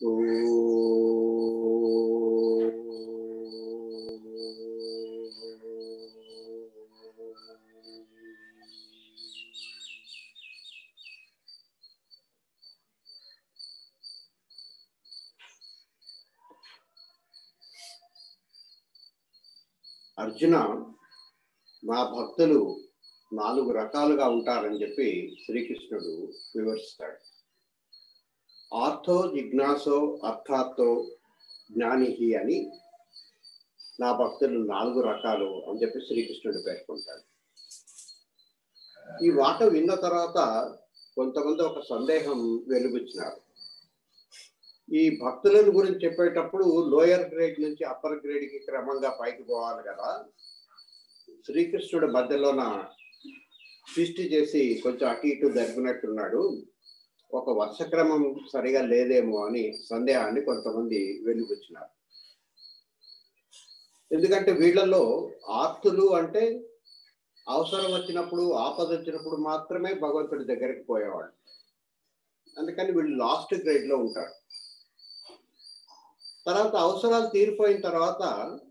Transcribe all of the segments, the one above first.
అర్జున మా భక్తులు నాలుగు రకాలుగా ఉంటారని చెప్పి శ్రీకృష్ణుడు వివరిస్తాడు ఆర్థో జిజ్ఞాసో అర్థార్థో జ్ఞానిహి అని నా భక్తులు నాలుగు రకాలు అని చెప్పి శ్రీకృష్ణుడు పేర్కొంటాడు ఈ మాట విన్న తర్వాత కొంతమంది ఒక సందేహం వెలుగుచ్చినారు ఈ భక్తులను గురించి చెప్పేటప్పుడు లోయర్ గ్రేడ్ నుంచి అప్పర్ గ్రేడ్కి క్రమంగా పైకి పోవాలి కదా శ్రీకృష్ణుడు మధ్యలోన సృష్టి చేసి కొంచెం అటు ఇటు జరిపినట్టున్నాడు ఒక వర్ష క్రమం సరిగా లేదేమో అని సందేహాన్ని కొంతమంది వెలుగుచ్చినారు ఎందుకంటే వీళ్ళలో ఆర్తులు అంటే అవసరం వచ్చినప్పుడు ఆపద వచ్చినప్పుడు మాత్రమే భగవంతుడి దగ్గరికి పోయేవాళ్ళు అందుకని వీళ్ళు లాస్ట్ గ్రేడ్ లో ఉంటారు తర్వాత అవసరాలు తీరిపోయిన తర్వాత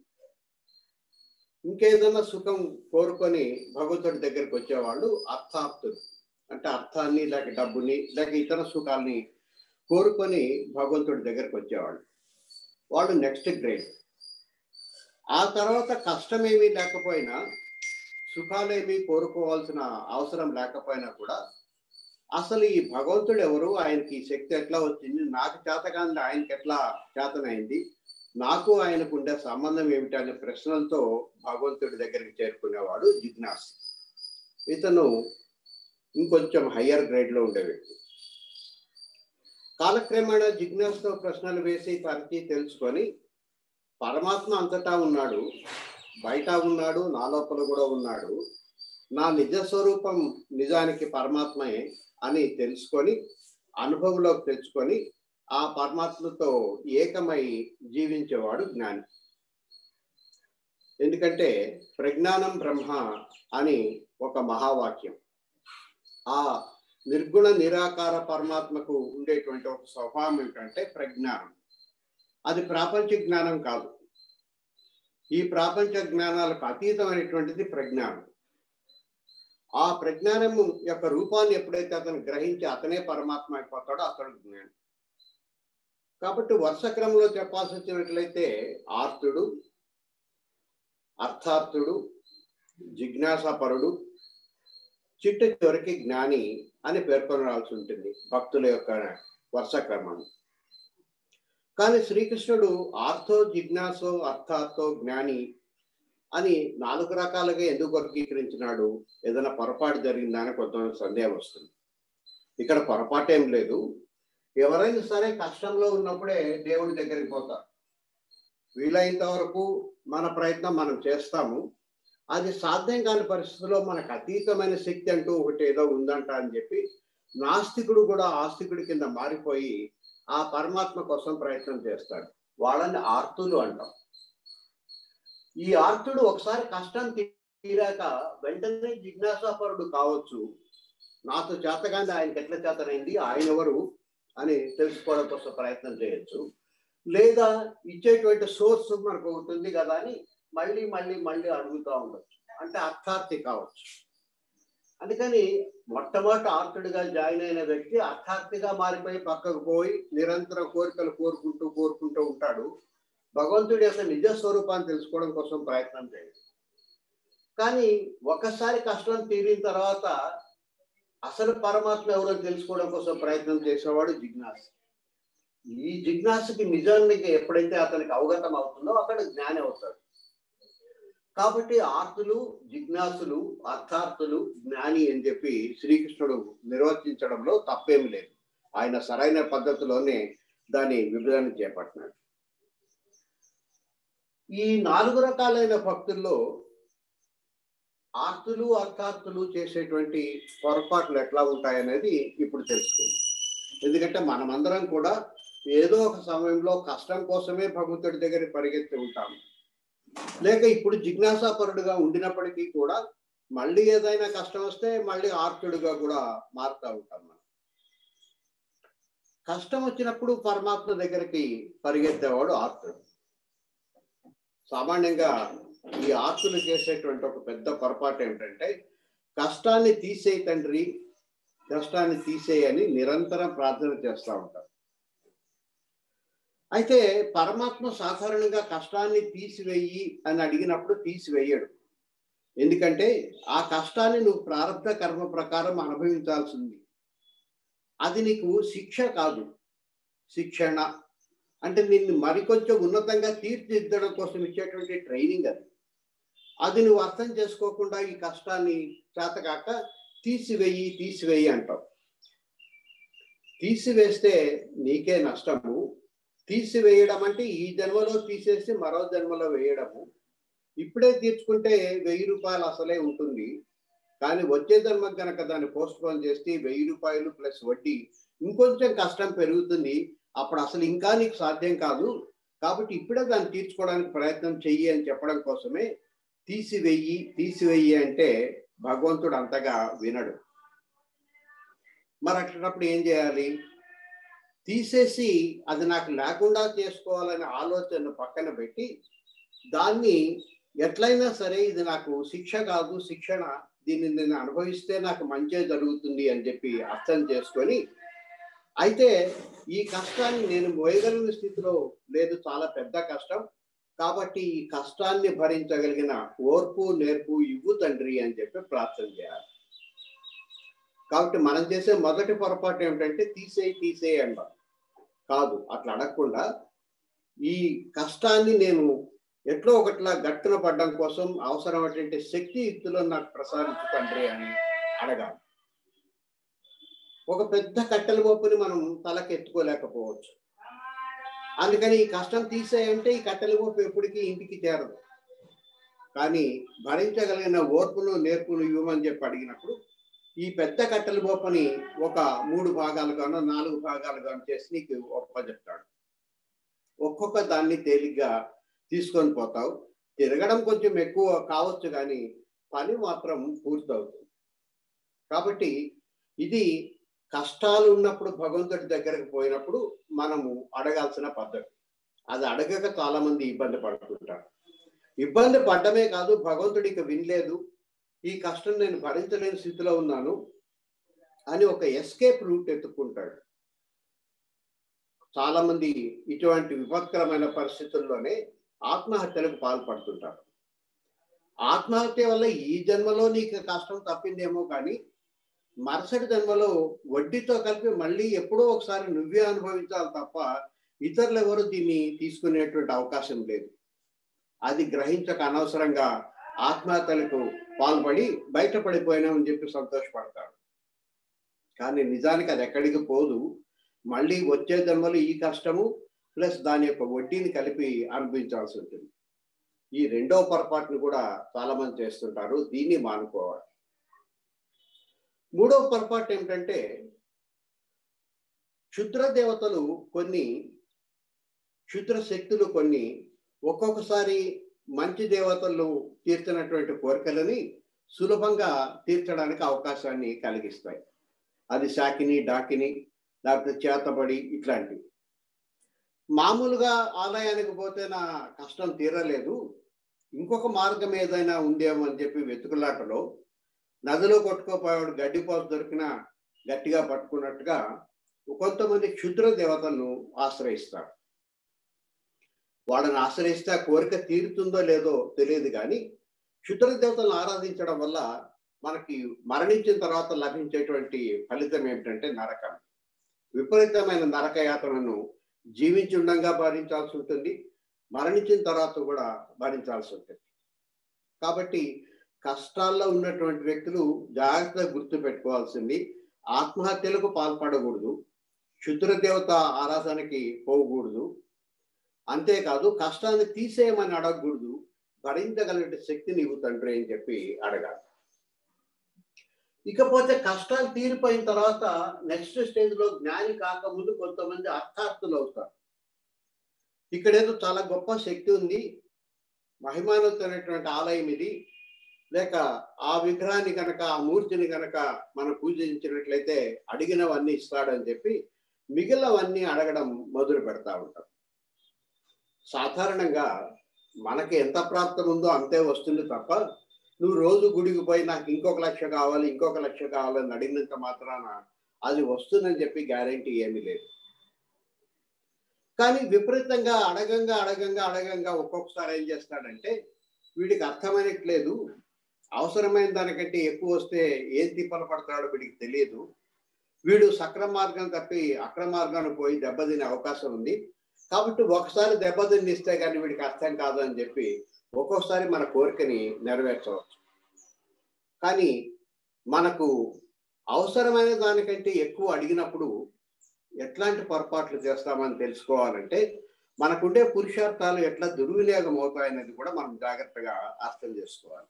ఇంకేదైనా సుఖం కోరుకొని భగవంతుడి దగ్గరికి వచ్చేవాళ్ళు అర్థార్థులు అంటే అర్థాన్ని లేక డబ్బుని లేక ఇతర సుఖాల్ని కోరుకొని భగవంతుడి దగ్గరికి వచ్చేవాళ్ళు వాళ్ళు నెక్స్ట్ గ్రేడ్ ఆ తర్వాత కష్టమేమీ లేకపోయినా సుఖాలేమీ కోరుకోవాల్సిన అవసరం లేకపోయినా కూడా అసలు ఈ భగవంతుడు ఎవరు ఆయనకి ఈ శక్తి ఎట్లా వచ్చింది నాకు చేతకాంది ఆయనకి ఎట్లా చేతనైంది నాకు ఆయనకు ఉండే సంబంధం ఏమిటి అనే ప్రశ్నలతో భగవంతుడి దగ్గరికి చేరుకునేవాడు జిజ్ఞాస్ ఇతను ఇంకొంచెం హయ్యర్ గ్రేడ్ లో ఉండే వ్యక్తి కాలక్రమేణా జిజ్ఞాస్తో ప్రశ్నలు వేసి పరిచి తెలుసుకొని పరమాత్మ అంతటా ఉన్నాడు బయట ఉన్నాడు నా లోపల కూడా ఉన్నాడు నా నిజ స్వరూపం నిజానికి పరమాత్మయే అని తెలుసుకొని అనుభవంలోకి తెచ్చుకొని ఆ పరమాత్మతో ఏకమై జీవించేవాడు జ్ఞాని ఎందుకంటే ప్రజ్ఞానం బ్రహ్మ అని ఒక మహావాక్యం ఆ నిర్గుణ నిరాకార పరమాత్మకు ఉండేటువంటి ఒక స్వభావం ఏంటంటే ప్రజ్ఞానం అది ప్రాపంచ జ్ఞానం కాదు ఈ ప్రాపంచ జ్ఞానాలకు అతీతమైనటువంటిది ప్రజ్ఞానం ఆ ప్రజ్ఞానము యొక్క రూపాన్ని ఎప్పుడైతే అతను గ్రహించి అతనే పరమాత్మ అయిపోతాడో అతడు జ్ఞానం కాబట్టి వర్ష క్రమంలో చెప్పాల్సి వచ్చినట్లయితే ఆర్తుడు అర్థార్థుడు జిజ్ఞాసాపరుడు చిట్ట చివరికి జ్ఞాని అని పేర్కొనాల్సి ఉంటుంది భక్తుల యొక్క వర్ష క్రమం కానీ శ్రీకృష్ణుడు ఆర్థో జిజ్ఞాసో అర్థార్థో జ్ఞాని అని నాలుగు రకాలుగా ఎందుకు వర్గీకరించినాడు ఏదైనా పొరపాటు జరిగిందా అని కొంత సందేహం వస్తుంది ఇక్కడ పొరపాటు ఏం లేదు ఎవరైనా సరే కష్టంలో ఉన్నప్పుడే దేవుడి దగ్గరికి పోతారు వీలైనంత వరకు మన ప్రయత్నం మనం చేస్తాము అది సాధ్యం కాని పరిస్థితిలో మనకు అతీతమైన శక్తి అంటూ ఒకటి ఏదో ఉందంట అని చెప్పి నాస్తికుడు కూడా ఆస్తికుడి కింద మారిపోయి ఆ పరమాత్మ కోసం ప్రయత్నం చేస్తాడు వాళ్ళని ఆర్తులు అంటాం ఈ ఆర్తుడు ఒకసారి కష్టం తీరాక వెంటనే జిజ్ఞాసాపరుడు కావచ్చు నాతో చేతగానే ఆయనకి ఎట్లా చేతనైంది ఆయన ఎవరు అని తెలుసుకోవడం కోసం ప్రయత్నం చేయొచ్చు లేదా ఇచ్చేటువంటి సోర్స్ మనకు ఉంటుంది కదా అని మళ్ళీ మళ్ళీ మళ్ళీ అడుగుతూ ఉండొచ్చు అంటే అర్థార్థి కావచ్చు అందుకని మొట్టమొదటి ఆర్తుడిగా జాయిన్ అయిన వ్యక్తి అర్థార్థిగా మారిపోయి పక్కకు పోయి నిరంతరం కోరికలు కోరుకుంటూ కోరుకుంటూ ఉంటాడు భగవంతుడి యొక్క నిజ స్వరూపాన్ని తెలుసుకోవడం కోసం ప్రయత్నం చేయడు కానీ ఒకసారి కష్టం తీరిన తర్వాత అసలు పరమాత్మ ఎవరో తెలుసుకోవడం కోసం ప్రయత్నం చేసేవాడు జిజ్ఞాస ఈ జిజ్ఞాసకి నిజానికి ఎప్పుడైతే అతనికి అవగతం అవుతుందో అక్కడ జ్ఞాని అవుతాడు కాబట్టి ఆర్తులు జిజ్ఞాసులు అర్థార్థులు జ్ఞాని అని చెప్పి శ్రీకృష్ణుడు నిర్వచించడంలో తప్పేమి లేదు ఆయన సరైన పద్ధతిలోనే దాని విభజన చేపట్టినాడు ఈ నాలుగు రకాలైన భక్తుల్లో ఆర్తులు అర్థార్థులు చేసేటువంటి పొరపాట్లు ఎట్లా ఉంటాయనేది ఇప్పుడు తెలుసుకుందాం ఎందుకంటే మనమందరం కూడా ఏదో ఒక సమయంలో కష్టం కోసమే భగవంతుడి దగ్గర పరిగెత్తి ఉంటాము లేక ఇప్పుడు జిజ్ఞాసాపరుడుగా ఉండినప్పటికీ కూడా మళ్ళీ ఏదైనా కష్టం వస్తే మళ్ళీ ఆర్తుడుగా కూడా మారుతూ ఉంటాం మనం కష్టం వచ్చినప్పుడు పరమాత్మ దగ్గరికి పరిగెత్తేవాడు ఆర్తుడు సామాన్యంగా ఈ ఆర్తులు చేసేటువంటి ఒక పెద్ద పొరపాటు ఏమిటంటే కష్టాన్ని తీసేయి తండ్రి కష్టాన్ని తీసేయని నిరంతరం ప్రార్థన చేస్తూ ఉంటారు అయితే పరమాత్మ సాధారణంగా కష్టాన్ని తీసివేయి అని అడిగినప్పుడు తీసివేయడు ఎందుకంటే ఆ కష్టాన్ని నువ్వు ప్రారంభ కర్మ ప్రకారం అనుభవించాల్సింది అది నీకు శిక్ష కాదు శిక్షణ అంటే నిన్ను మరికొంచెం ఉన్నతంగా తీర్చిదిద్దడం కోసం ఇచ్చేటువంటి ట్రైనింగ్ అది అది నువ్వు అర్థం చేసుకోకుండా ఈ కష్టాన్ని చేతకాక తీసివేయి తీసివేయి అంటావు తీసివేస్తే నీకే నష్టము తీసివేయడం అంటే ఈ జన్మలో తీసేసి మరో జన్మలో వేయడము ఇప్పుడే తీర్చుకుంటే వెయ్యి రూపాయలు అసలే ఉంటుంది కానీ వచ్చే జన్మకు గనక దాన్ని పోస్ట్ పోన్ చేస్తే వెయ్యి రూపాయలు ప్లస్ వడ్డీ ఇంకొంచెం కష్టం పెరుగుతుంది అప్పుడు అసలు ఇంకా నీకు సాధ్యం కాదు కాబట్టి ఇప్పుడే దాన్ని తీర్చుకోవడానికి ప్రయత్నం చెయ్యి అని చెప్పడం కోసమే తీసివెయ్యి తీసివెయ్యి అంటే భగవంతుడు అంతగా వినడు మరి అట్లాంటప్పుడు ఏం చేయాలి తీసేసి అది నాకు లేకుండా చేసుకోవాలనే ఆలోచన పక్కన పెట్టి దాన్ని ఎట్లయినా సరే ఇది నాకు శిక్ష కాదు శిక్షణ దీన్ని నేను అనుభవిస్తే నాకు మంచే జరుగుతుంది అని చెప్పి అర్థం చేసుకొని అయితే ఈ కష్టాన్ని నేను మోయగలిగిన స్థితిలో లేదు చాలా పెద్ద కష్టం కాబట్టి ఈ కష్టాన్ని భరించగలిగిన ఓర్పు నేర్పు ఇవ్వు తండ్రి అని చెప్పి ప్రార్థన చేయాలి కాబట్టి మనం చేసే మొదటి పొరపాటు ఏమిటంటే తీసేయి తీసేయి అంటాం కాదు అట్లా అడగకుండా ఈ కష్టాన్ని నేను ఎట్లో ఒకట్లా గట్టున పడ్డం కోసం అవసరమైనటువంటి శక్తి యుక్తులను నాకు ప్రసాదించు తండ్రి అని అడగాలి ఒక పెద్ద కట్టెల మోపుని మనం తలకి ఎత్తుకోలేకపోవచ్చు అందుకని ఈ కష్టం తీసేయంటే ఈ కట్టెల మోపు ఎప్పటికీ ఇంటికి చేరదు కానీ భరించగలిగిన ఓర్పును నేర్పును ఇవ్వమని చెప్పి అడిగినప్పుడు ఈ పెద్ద కట్టెల మోపని ఒక మూడు భాగాలుగానో నాలుగు భాగాలుగానో చేసి నీకు ఒప్పచెప్తాడు ఒక్కొక్క దాన్ని తేలిగ్గా తీసుకొని పోతావు తిరగడం కొంచెం ఎక్కువ కావచ్చు కానీ పని మాత్రం పూర్తవుతుంది కాబట్టి ఇది కష్టాలు ఉన్నప్పుడు భగవంతుడి దగ్గరకు పోయినప్పుడు మనము అడగాల్సిన పద్ధతి అది అడగక చాలా మంది ఇబ్బంది పడుతుంటారు ఇబ్బంది పడ్డమే కాదు భగవంతుడికి వినలేదు ఈ కష్టం నేను భరించలేని స్థితిలో ఉన్నాను అని ఒక ఎస్కేప్ రూట్ ఎత్తుకుంటాడు చాలా మంది ఇటువంటి విపత్కరమైన పరిస్థితుల్లోనే ఆత్మహత్యలకు పాల్పడుతుంటారు ఆత్మహత్య వల్ల ఈ జన్మలో నీకు కష్టం తప్పిందేమో కానీ మరుసటి జన్మలో వడ్డీతో కలిపి మళ్ళీ ఎప్పుడో ఒకసారి నువ్వే అనుభవించాలి తప్ప ఇతరులు ఎవరు దీన్ని తీసుకునేటువంటి అవకాశం లేదు అది గ్రహించక అనవసరంగా ఆత్మహత్యలకు పాల్పడి బయటపడిపోయినామని చెప్పి సంతోషపడతాడు కానీ నిజానికి అది ఎక్కడికి పోదు మళ్ళీ వచ్చే జన్మలో ఈ కష్టము ప్లస్ దాని యొక్క వడ్డీని కలిపి అనుభవించాల్సి ఉంటుంది ఈ రెండో పొరపాటును కూడా చాలా మంది చేస్తుంటారు దీన్ని మానుకోవాలి మూడో పొరపాటు ఏమిటంటే క్షుద్ర దేవతలు కొన్ని క్షుద్ర శక్తులు కొన్ని ఒక్కొక్కసారి మంచి దేవతలు తీర్చినటువంటి కోరికలని సులభంగా తీర్చడానికి అవకాశాన్ని కలిగిస్తాయి అది శాకిని డాకిని లేకపోతే చేతబడి ఇట్లాంటివి మామూలుగా ఆలయానికి పోతే నా కష్టం తీరలేదు ఇంకొక మార్గం ఏదైనా ఉందేమో అని చెప్పి వెతుకులాటలో నదిలో కొట్టుకోపోయాడు గడ్డిపోత దొరికిన గట్టిగా పట్టుకున్నట్టుగా కొంతమంది క్షుద్ర దేవతలను ఆశ్రయిస్తారు వాళ్ళని ఆశ్రయిస్తే ఆ కోరిక తీరుతుందో లేదో తెలియదు కానీ క్షుద్ర దేవతలను ఆరాధించడం వల్ల మనకి మరణించిన తర్వాత లభించేటువంటి ఫలితం ఏమిటంటే నరకం విపరీతమైన నరక యాతనను జీవించి ఉండంగా భరించాల్సి ఉంటుంది మరణించిన తర్వాత కూడా భరించాల్సి ఉంటుంది కాబట్టి కష్టాల్లో ఉన్నటువంటి వ్యక్తులు జాగ్రత్తగా గుర్తు పెట్టుకోవాల్సింది ఆత్మహత్యలకు పాల్పడకూడదు క్షుద్ర దేవత ఆరాధనకి పోకూడదు అంతేకాదు కష్టాన్ని తీసేయమని అడగకూడదు భరించగలిగే శక్తి నీవు తండ్రి అని చెప్పి అడగాలి ఇకపోతే కష్టాలు తీరిపోయిన తర్వాత నెక్స్ట్ స్టేజ్ లో జ్ఞాని కాకముందు కొంతమంది అర్థార్థులు అవుతారు ఇక్కడేదో చాలా గొప్ప శక్తి ఉంది మహిమానతమైనటువంటి ఆలయం ఇది లేక ఆ విగ్రహాన్ని కనుక ఆ మూర్తిని కనుక మనం పూజించినట్లయితే అడిగినవన్నీ ఇస్తాడని చెప్పి మిగిలినవన్నీ అడగడం మొదలు పెడతా ఉంటాం సాధారణంగా మనకి ఎంత ప్రాప్తం ఉందో అంతే వస్తుంది తప్ప నువ్వు రోజు గుడికి పోయి నాకు ఇంకొక లక్ష కావాలి ఇంకొక లక్ష కావాలని అడిగినంత మాత్రాన అది వస్తుందని చెప్పి గ్యారంటీ ఏమీ లేదు కానీ విపరీతంగా అడగంగా అడగంగా అడగంగా ఒక్కొక్కసారి ఏం చేస్తాడంటే వీడికి అర్థమైనట్లేదు అవసరమైన దానికంటే ఎక్కువ వస్తే ఏం తిప్పలు పడతాడో వీడికి తెలియదు వీడు సక్రమ మార్గం తప్పి అక్రమ మార్గాన్ని పోయి దెబ్బతినే అవకాశం ఉంది కాబట్టి ఒకసారి దెబ్బతిని ఇస్తే కానీ వీడికి అర్థం కాదు అని చెప్పి ఒక్కొక్కసారి మన కోరికని నెరవేర్చవచ్చు కానీ మనకు అవసరమైన దానికంటే ఎక్కువ అడిగినప్పుడు ఎట్లాంటి పొరపాట్లు చేస్తామని తెలుసుకోవాలంటే మనకుండే పురుషార్థాలు ఎట్లా దుర్వినియోగం అవుతాయనేది కూడా మనం జాగ్రత్తగా అర్థం చేసుకోవాలి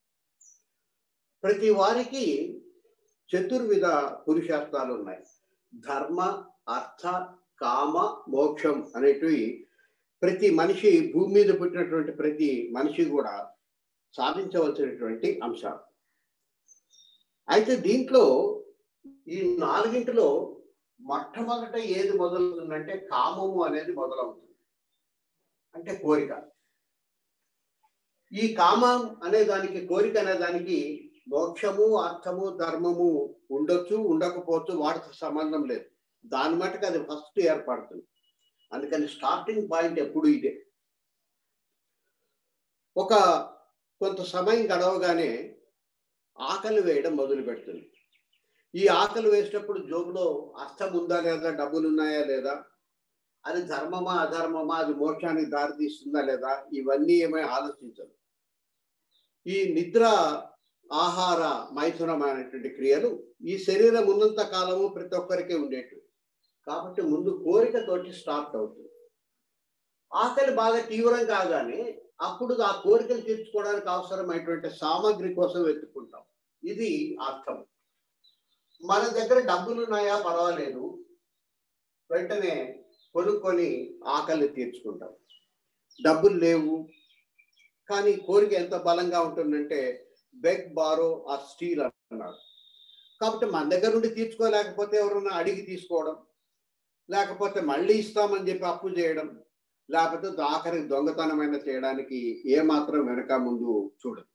ప్రతి వారికి చతుర్విధ పురుషార్థాలు ఉన్నాయి ధర్మ అర్థ కామ మోక్షం అనేటివి ప్రతి మనిషి భూమి మీద పుట్టినటువంటి ప్రతి మనిషి కూడా సాధించవలసినటువంటి అంశాలు అయితే దీంట్లో ఈ నాలుగింటిలో మొట్టమొదట ఏది మొదలవుతుందంటే కామము అనేది మొదలవుతుంది అంటే కోరిక ఈ కామం అనే దానికి కోరిక అనే దానికి మోక్షము అర్థము ధర్మము ఉండొచ్చు ఉండకపోవచ్చు వాటితో సంబంధం లేదు దాని మటుకు అది ఫస్ట్ ఏర్పడుతుంది అందుకని స్టార్టింగ్ పాయింట్ ఎప్పుడు ఇదే ఒక కొంత సమయం గడవగానే ఆకలి వేయడం మొదలు పెడుతుంది ఈ ఆకలి వేసేటప్పుడు జోబులో అర్థం ఉందా లేదా డబ్బులు ఉన్నాయా లేదా అది ధర్మమా అధర్మమా అది మోక్షానికి దారి తీస్తుందా లేదా ఇవన్నీ ఏమై ఆలోచించదు ఈ నిద్ర ఆహార మైథునమైనటువంటి క్రియలు ఈ శరీరం ఉన్నంత కాలము ప్రతి ఒక్కరికి ఉండేటివి కాబట్టి ముందు కోరికతోటి స్టార్ట్ అవుతుంది ఆకలి బాగా తీవ్రం కాగానే అప్పుడు ఆ కోరికలు తీర్చుకోవడానికి అవసరమైనటువంటి సామాగ్రి కోసం వెతుక్కుంటాం ఇది అర్థం మన దగ్గర డబ్బులు ఉన్నాయా పర్వాలేదు వెంటనే కొనుక్కొని ఆకలి తీర్చుకుంటాం డబ్బులు లేవు కానీ కోరిక ఎంత బలంగా ఉంటుందంటే బెగ్ బారో ఆ స్టీల్ అన్నాడు కాబట్టి మన దగ్గర నుండి తీర్చుకోలేకపోతే ఎవరన్నా అడిగి తీసుకోవడం లేకపోతే మళ్ళీ ఇస్తామని చెప్పి అప్పు చేయడం లేకపోతే ఆఖరికి దొంగతనమైన చేయడానికి ఏమాత్రం వెనక ముందు చూడదు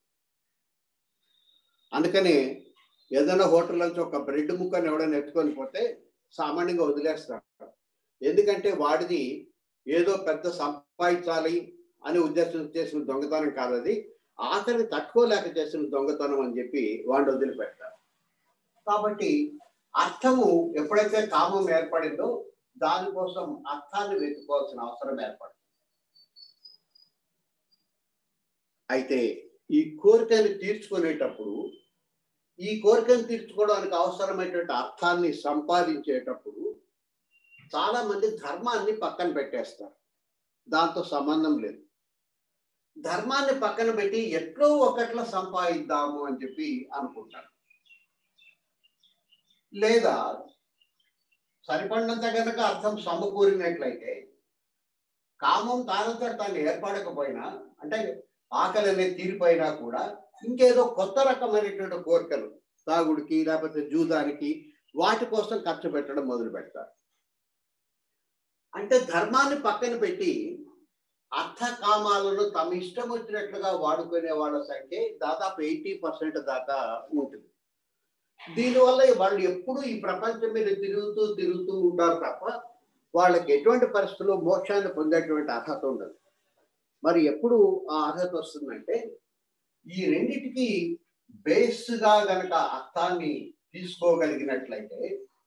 అందుకని ఏదైనా హోటల్ నుంచి ఒక బ్రెడ్ ముక్కని ఎవడైనా ఎత్తుకొని పోతే సామాన్యంగా వదిలేస్తారు ఎందుకంటే వాడిది ఏదో పెద్ద సంపాదించాలి అనే ఉద్దేశం చేసిన దొంగతనం కాదది ఆఖరిని తట్టుకోలేక చేసిన దొంగతనం అని చెప్పి వాడిని వదిలిపెడతారు కాబట్టి అర్థము ఎప్పుడైతే కామం ఏర్పడిందో దానికోసం అర్థాన్ని వెతుకోవాల్సిన అవసరం ఏర్పడుతుంది అయితే ఈ కోరికను తీర్చుకునేటప్పుడు ఈ కోరికను తీర్చుకోవడానికి అవసరమైనటువంటి అర్థాన్ని సంపాదించేటప్పుడు చాలా మంది ధర్మాన్ని పక్కన పెట్టేస్తారు దాంతో సంబంధం లేదు ధర్మాన్ని పక్కన పెట్టి ఎట్లో ఒకట్లా సంపాదిద్దాము అని చెప్పి అనుకుంటారు లేదా సరిపడినంత కనుక అర్థం సమకూరినట్లయితే కామం తానంతట తాను ఏర్పడకపోయినా అంటే ఆకలి అనేది తీరిపోయినా కూడా ఇంకేదో కొత్త రకమైనటువంటి కోరికలు తాగుడికి లేకపోతే జూదానికి వాటి కోసం ఖర్చు పెట్టడం మొదలు పెడతారు అంటే ధర్మాన్ని పక్కన పెట్టి అర్థ కామాలను తమ ఇష్టం వచ్చినట్లుగా వాడుకునే వాళ్ళ సంఖ్య దాదాపు ఎయిటీ పర్సెంట్ దాకా ఉంటుంది దీనివల్ల వాళ్ళు ఎప్పుడు ఈ ప్రపంచం మీద తిరుగుతూ తిరుగుతూ ఉంటారు తప్ప వాళ్ళకి ఎటువంటి పరిస్థితుల్లో మోక్షాన్ని పొందేటువంటి అర్హత ఉండదు మరి ఎప్పుడు ఆ అర్హత వస్తుందంటే ఈ రెండిటికి బేస్గా గనక అర్థాన్ని తీసుకోగలిగినట్లయితే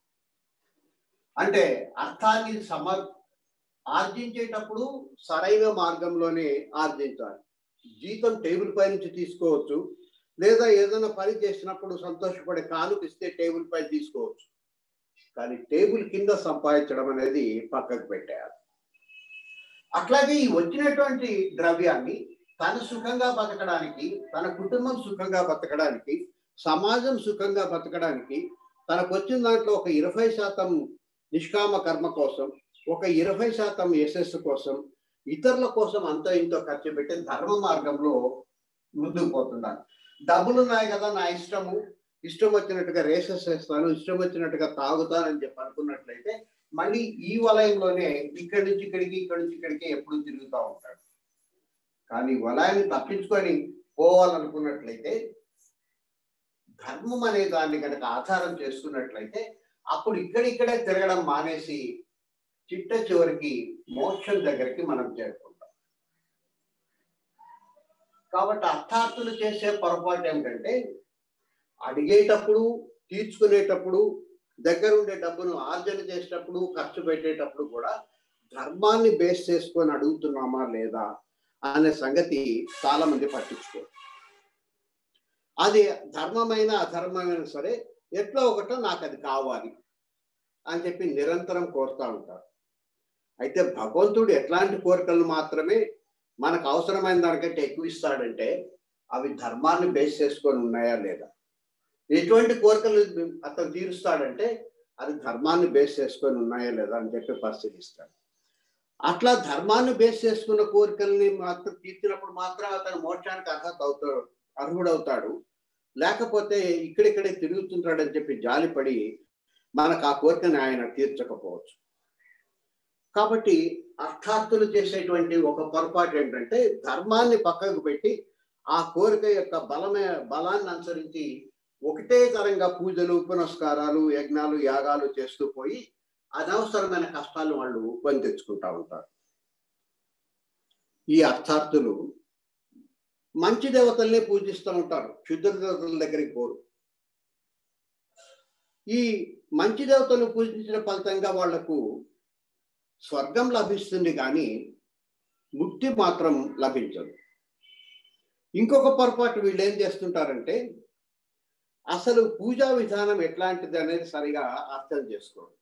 అంటే అర్థాన్ని సమ ఆర్జించేటప్పుడు సరైన మార్గంలోనే ఆర్జించాలి జీతం టేబుల్ పై నుంచి తీసుకోవచ్చు లేదా ఏదైనా పని చేసినప్పుడు సంతోషపడే కానుక ఇస్తే టేబుల్ పై తీసుకోవచ్చు కానీ టేబుల్ కింద సంపాదించడం అనేది పక్కకు పెట్టేయాలి అట్లాగే ఈ వచ్చినటువంటి ద్రవ్యాన్ని తన సుఖంగా బతకడానికి తన కుటుంబం సుఖంగా బతకడానికి సమాజం సుఖంగా బతకడానికి తనకు వచ్చిన దాంట్లో ఒక ఇరవై శాతం నిష్కామ కర్మ కోసం ఒక ఇరవై శాతం యశస్సు కోసం ఇతరుల కోసం అంతో ఇంతో ఖర్చు పెట్టి ధర్మ మార్గంలో ముందుకు పోతున్నాను డబ్బులు ఉన్నాయి కదా నా ఇష్టము ఇష్టం వచ్చినట్టుగా రేసెస్ వేస్తాను ఇష్టం వచ్చినట్టుగా తాగుతానని చెప్పి అనుకున్నట్లయితే మళ్ళీ ఈ వలయంలోనే ఇక్కడి నుంచి ఇక్కడికి ఇక్కడి నుంచి ఇక్కడికి ఎప్పుడు తిరుగుతూ ఉంటాడు కానీ వలయాన్ని తప్పించుకొని పోవాలనుకున్నట్లయితే ధర్మం అనే దాన్ని కనుక ఆధారం చేసుకున్నట్లయితే అప్పుడు ఇక్కడిక్కడే తిరగడం మానేసి చిట్ట చివరికి మోక్షం దగ్గరికి మనం చేరుకుంటాం కాబట్టి అర్థార్థులు చేసే పొరపాటు ఏమిటంటే అడిగేటప్పుడు తీర్చుకునేటప్పుడు దగ్గర ఉండే డబ్బును ఆర్జన చేసేటప్పుడు ఖర్చు పెట్టేటప్పుడు కూడా ధర్మాన్ని బేస్ చేసుకొని అడుగుతున్నామా లేదా అనే సంగతి చాలా మంది పట్టించుకోరు అది ధర్మమైన అధర్మమైన సరే ఎట్లా ఒకటో నాకు అది కావాలి అని చెప్పి నిరంతరం కోరుతూ ఉంటారు అయితే భగవంతుడు ఎట్లాంటి కోరికలు మాత్రమే మనకు అవసరమైన దానికంటే ఎక్కువ ఇస్తాడంటే అవి ధర్మాన్ని బేస్ చేసుకొని ఉన్నాయా లేదా ఎటువంటి కోరికలు అతను తీరుస్తాడంటే అది ధర్మాన్ని బేస్ చేసుకొని ఉన్నాయా లేదా అని చెప్పి పరిశీలిస్తాడు అట్లా ధర్మాన్ని బేస్ చేసుకున్న కోరికల్ని మాత్రం తీర్చినప్పుడు మాత్రం అతను మోక్షానికి అర్హత అవుతాడు అర్హుడవుతాడు లేకపోతే ఇక్కడిక్కడే తిరుగుతుంటాడని చెప్పి జాలిపడి మనకు ఆ కోరికని ఆయన తీర్చకపోవచ్చు కాబట్టి అర్థార్థులు చేసేటువంటి ఒక పొరపాటు ఏంటంటే ధర్మాన్ని పక్కకు పెట్టి ఆ కోరిక యొక్క బలమే బలాన్ని అనుసరించి ఒకటే తరంగా పూజలు పునస్కారాలు యజ్ఞాలు యాగాలు చేస్తూ పోయి అనవసరమైన కష్టాలు వాళ్ళు కొని తెచ్చుకుంటా ఉంటారు ఈ అర్థార్థులు మంచి దేవతల్ని పూజిస్తూ ఉంటారు క్షుద్ర దేవతల దగ్గరికి పోరు ఈ మంచి దేవతను పూజించిన ఫలితంగా వాళ్లకు స్వర్గం లభిస్తుంది కానీ ముక్తి మాత్రం లభించదు ఇంకొక పొరపాటు వీళ్ళు ఏం చేస్తుంటారంటే అసలు పూజా విధానం ఎట్లాంటిది అనేది సరిగా అర్థం చేసుకోరు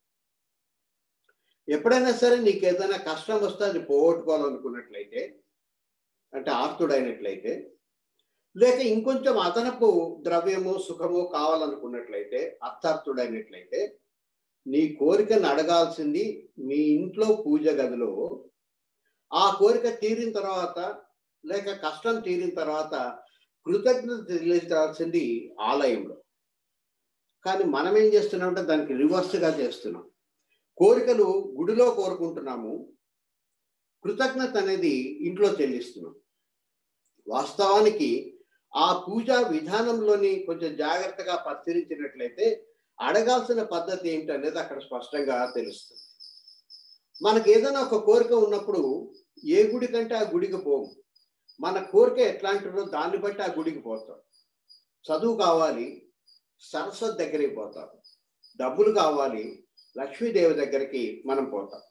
ఎప్పుడైనా సరే నీకు ఏదైనా కష్టం వస్తే అది పోగొట్టుకోవాలనుకున్నట్లయితే అంటే ఆర్తుడైనట్లయితే లేక ఇంకొంచెం అదనపు ద్రవ్యము సుఖము కావాలనుకున్నట్లయితే అర్థార్థుడైనట్లయితే నీ కోరికను అడగాల్సింది మీ ఇంట్లో పూజ గదిలో ఆ కోరిక తీరిన తర్వాత లేక కష్టం తీరిన తర్వాత కృతజ్ఞత తెలియజాల్సింది ఆలయంలో కానీ మనం ఏం చేస్తున్నామంటే దానికి రివర్స్గా చేస్తున్నాం కోరికలు గుడిలో కోరుకుంటున్నాము కృతజ్ఞత అనేది ఇంట్లో చెల్లిస్తున్నాం వాస్తవానికి ఆ పూజా విధానంలోని కొంచెం జాగ్రత్తగా పరిశీలించినట్లయితే అడగాల్సిన పద్ధతి ఏంటనేది అక్కడ స్పష్టంగా తెలుస్తుంది మనకి ఏదైనా ఒక కోరిక ఉన్నప్పుడు ఏ గుడి కంటే ఆ గుడికి పోము మన కోరిక ఎట్లాంటిదో దాన్ని బట్టి ఆ గుడికి పోతాం చదువు కావాలి సరస్వతి దగ్గరికి పోతాం డబ్బులు కావాలి లక్ష్మీదేవి దగ్గరికి మనం పోతాం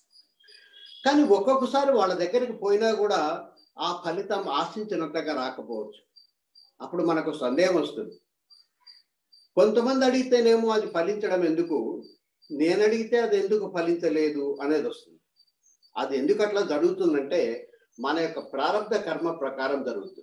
కానీ ఒక్కొక్కసారి వాళ్ళ దగ్గరికి పోయినా కూడా ఆ ఫలితం ఆశించినంతగా రాకపోవచ్చు అప్పుడు మనకు సందేహం వస్తుంది కొంతమంది అడిగితేనేమో అది ఫలించడం ఎందుకు నేను అడిగితే అది ఎందుకు ఫలించలేదు అనేది వస్తుంది అది ఎందుకు అట్లా జరుగుతుందంటే మన యొక్క ప్రారంభ కర్మ ప్రకారం జరుగుతుంది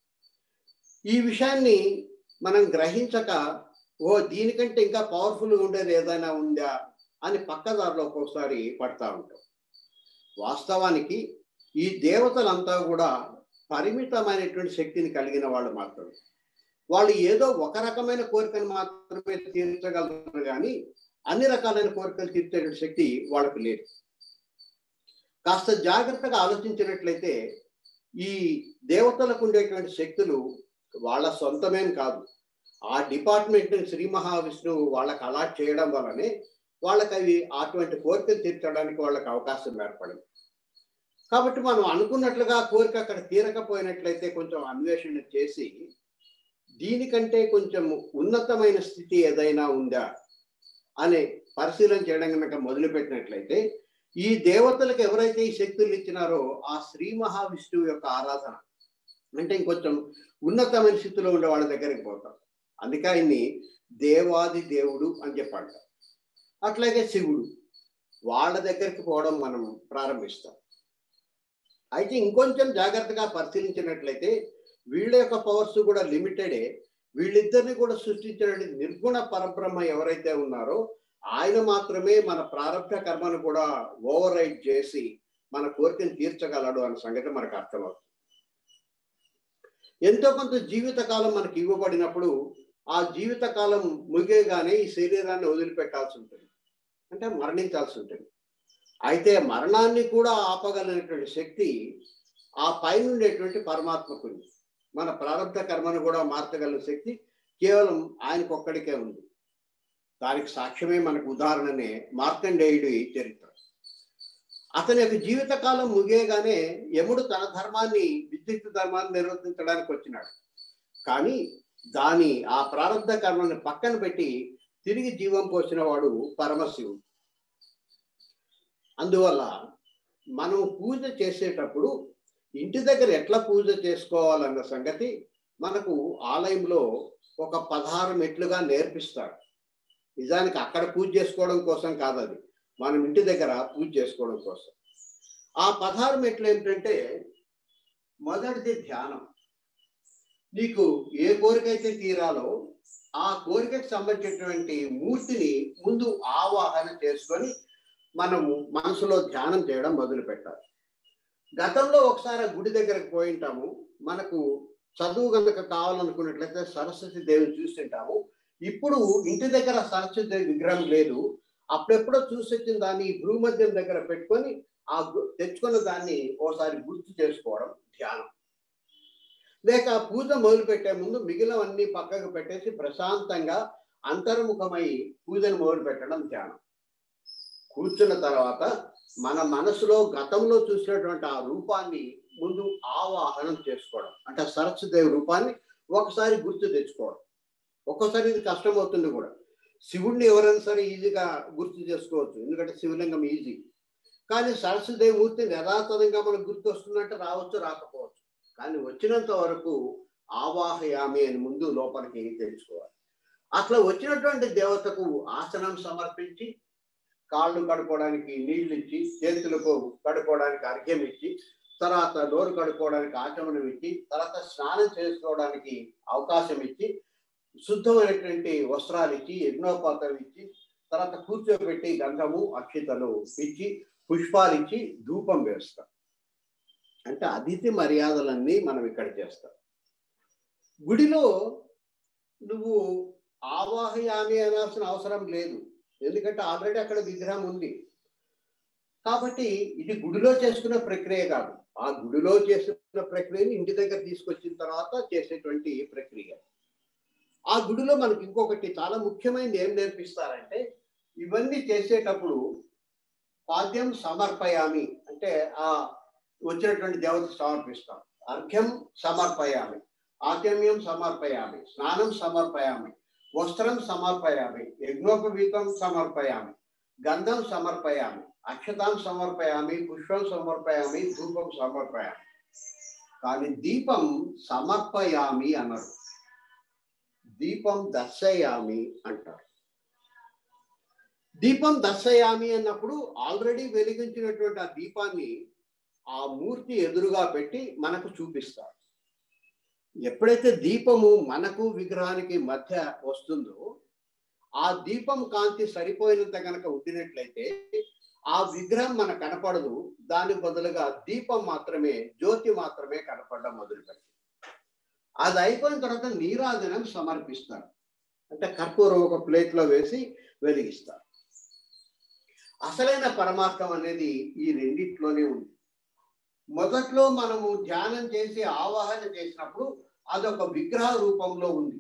ఈ విషయాన్ని మనం గ్రహించక ఓ దీనికంటే ఇంకా పవర్ఫుల్గా ఉండేది ఏదైనా ఉందా అని పక్కదారిలో ఒక్కొక్కసారి పడతా ఉంటాం వాస్తవానికి ఈ దేవతలంతా కూడా పరిమితమైనటువంటి శక్తిని కలిగిన వాళ్ళు మాత్రమే వాళ్ళు ఏదో ఒక రకమైన కోరికను మాత్రమే తీర్చగలరు కానీ అన్ని రకాలైన కోరికలు తీర్చేటువంటి శక్తి వాళ్ళకు లేదు కాస్త జాగ్రత్తగా ఆలోచించినట్లయితే ఈ దేవతలకు ఉండేటువంటి శక్తులు వాళ్ళ సొంతమేం కాదు ఆ డిపార్ట్మెంట్ శ్రీ మహావిష్ణువు వాళ్ళకి అలాట్ చేయడం వల్లనే వాళ్ళకి అవి అటువంటి కోరికలు తీర్చడానికి వాళ్ళకి అవకాశం ఏర్పడింది కాబట్టి మనం అనుకున్నట్లుగా కోరిక అక్కడ తీరకపోయినట్లయితే కొంచెం అన్వేషణ చేసి దీనికంటే కొంచెం ఉన్నతమైన స్థితి ఏదైనా ఉందా అనే పరిశీలన చేయడం కనుక మొదలుపెట్టినట్లయితే ఈ దేవతలకు ఎవరైతే ఈ శక్తులు ఇచ్చినారో ఆ శ్రీ మహావిష్ణువు యొక్క ఆరాధన అంటే ఇంకొంచెం ఉన్నతమైన స్థితిలో ఉండే వాళ్ళ దగ్గరికి పోతాం అందుకే ఆయన్ని దేవాది దేవుడు అని చెప్పాడు అట్లాగే శివుడు వాళ్ళ దగ్గరికి పోవడం మనం ప్రారంభిస్తాం అయితే ఇంకొంచెం జాగ్రత్తగా పరిశీలించినట్లయితే వీళ్ళ యొక్క పవర్స్ కూడా లిమిటెడే వీళ్ళిద్దరిని కూడా సృష్టించిన నిర్గుణ పరబ్రహ్మ ఎవరైతే ఉన్నారో ఆయన మాత్రమే మన ప్రారంభ కర్మను కూడా ఓవర్ రైడ్ చేసి మన కోరికను తీర్చగలడు అనే సంగతి మనకు అర్థమవుతుంది ఎంతో కొంత జీవితకాలం మనకి ఇవ్వబడినప్పుడు ఆ జీవితకాలం ముగియగానే ఈ శరీరాన్ని వదిలిపెట్టాల్సి ఉంటుంది అంటే మరణించాల్సి ఉంటుంది అయితే మరణాన్ని కూడా ఆపగలిగినటువంటి శక్తి ఆ పైన ఉండేటువంటి పరమాత్మకు ఉంది మన ప్రారంభ కర్మను కూడా మార్చగలిగిన శక్తి కేవలం ఆయనకు ఒక్కడికే ఉంది దానికి సాక్ష్యమే మనకు ఉదాహరణనే మార్కండేయుడి చరిత్ర అతని యొక్క జీవితకాలం ముగియగానే యముడు తన ధర్మాన్ని విద్యుత్ ధర్మాన్ని నిర్వర్తించడానికి వచ్చినాడు కానీ దాని ఆ ప్రారంభ కర్మని పక్కన పెట్టి తిరిగి జీవం పోసిన వాడు పరమశివుడు అందువల్ల మనం పూజ చేసేటప్పుడు ఇంటి దగ్గర ఎట్లా పూజ చేసుకోవాలన్న సంగతి మనకు ఆలయంలో ఒక పదహారు మెట్లుగా నేర్పిస్తాడు నిజానికి అక్కడ పూజ చేసుకోవడం కోసం కాదు అది మనం ఇంటి దగ్గర పూజ చేసుకోవడం కోసం ఆ పదహారు మెట్లు ఏమిటంటే మొదటిది ధ్యానం నీకు ఏ కోరిక అయితే తీరాలో ఆ కోరికకు సంబంధించినటువంటి మూర్తిని ముందు ఆవాహన చేసుకొని మనము మనసులో ధ్యానం చేయడం మొదలు పెట్టాలి గతంలో ఒకసారి గుడి దగ్గరకు పోయింటాము మనకు చదువు కనుక కావాలనుకున్నట్లయితే సరస్వతి దేవిని చూస్తుంటాము ఇప్పుడు ఇంటి దగ్గర సరస్వతి దేవి విగ్రహం లేదు అప్పుడెప్పుడో చూసి వచ్చిన దాన్ని భూమధ్యం దగ్గర పెట్టుకొని ఆ తెచ్చుకున్న దాన్ని ఓసారి గుర్తు చేసుకోవడం ధ్యానం లేక పూజ మొదలు పెట్టే ముందు మిగిలినవన్నీ పక్కకు పెట్టేసి ప్రశాంతంగా అంతర్ముఖమై పూజను మొదలు పెట్టడం ధ్యానం కూర్చున్న తర్వాత మన మనసులో గతంలో చూసినటువంటి ఆ రూపాన్ని ముందు ఆవాహనం చేసుకోవడం అంటే సరస్వదేవి రూపాన్ని ఒకసారి గుర్తు తెచ్చుకోవడం ఒక్కోసారి ఇది కష్టం అవుతుంది కూడా శివుణ్ణి ఎవరైనా సరే ఈజీగా గుర్తు చేసుకోవచ్చు ఎందుకంటే శివలింగం ఈజీ కానీ సరస్వదేవి మూర్తిని యథాతథంగా మనకు గుర్తు వస్తుందంటే రావచ్చు రాకపోవచ్చు కానీ వచ్చినంత వరకు ఆవాహయామి అని ముందు లోపలికి తెలుసుకోవాలి అట్లా వచ్చినటువంటి దేవతకు ఆసనం సమర్పించి కాళ్ళు కడుక్కోవడానికి నీళ్లు ఇచ్చి చేతులకు కడుక్కోవడానికి అర్ఘ్యం ఇచ్చి తర్వాత నోరు కడుక్కోవడానికి ఆచమనం ఇచ్చి తర్వాత స్నానం చేసుకోవడానికి అవకాశం ఇచ్చి శుద్ధమైనటువంటి వస్త్రాలు ఇచ్చి యజ్ఞోపాతం ఇచ్చి తర్వాత కూర్చోబెట్టి గంధము అక్షితలు ఇచ్చి పుష్పాలు ఇచ్చి ధూపం వేస్తాం అంటే అతిథి మర్యాదలన్నీ మనం ఇక్కడ చేస్తాం గుడిలో నువ్వు ఆవాహయామి అనాల్సిన అవసరం లేదు ఎందుకంటే ఆల్రెడీ అక్కడ విగ్రహం ఉంది కాబట్టి ఇది గుడిలో చేసుకున్న ప్రక్రియ కాదు ఆ గుడిలో చేసుకున్న ప్రక్రియని ఇంటి దగ్గర తీసుకొచ్చిన తర్వాత చేసేటువంటి ప్రక్రియ ఆ గుడిలో మనకి ఇంకొకటి చాలా ముఖ్యమైనది ఏం నేర్పిస్తారంటే ఇవన్నీ చేసేటప్పుడు పాద్యం సమర్పయామి అంటే ఆ వచ్చినటువంటి దేవతకు సమర్పిస్తాం అర్ఘ్యం సమర్పయామి ఆచమ్యం సమర్పయామి స్నానం సమర్పయామి వస్త్రం సమర్పయామి యజ్ఞోపవీతం సమర్పయామి గంధం సమర్పయామి అక్షతాం సమర్పయామి పుష్పం సమర్పయామి ధూపం సమర్పయామి కానీ దీపం సమర్పయామి అన్నారు దీపం దర్శయామి అంటారు దీపం దర్శయామి అన్నప్పుడు ఆల్రెడీ వెలిగించినటువంటి ఆ దీపాన్ని ఆ మూర్తి ఎదురుగా పెట్టి మనకు చూపిస్తారు ఎప్పుడైతే దీపము మనకు విగ్రహానికి మధ్య వస్తుందో ఆ దీపం కాంతి సరిపోయినంత కనుక ఉండినట్లయితే ఆ విగ్రహం మనకు కనపడదు దాని బదులుగా దీపం మాత్రమే జ్యోతి మాత్రమే కనపడడం మొదలుపెట్టింది అది అయిపోయిన తర్వాత నీరాజనం సమర్పిస్తారు అంటే కర్పూరం ఒక ప్లేట్లో వేసి వెలిగిస్తారు అసలైన పరమార్థం అనేది ఈ రెండిట్లోనే ఉంది మొదట్లో మనము ధ్యానం చేసి ఆవాహన చేసినప్పుడు అదొక విగ్రహ రూపంలో ఉంది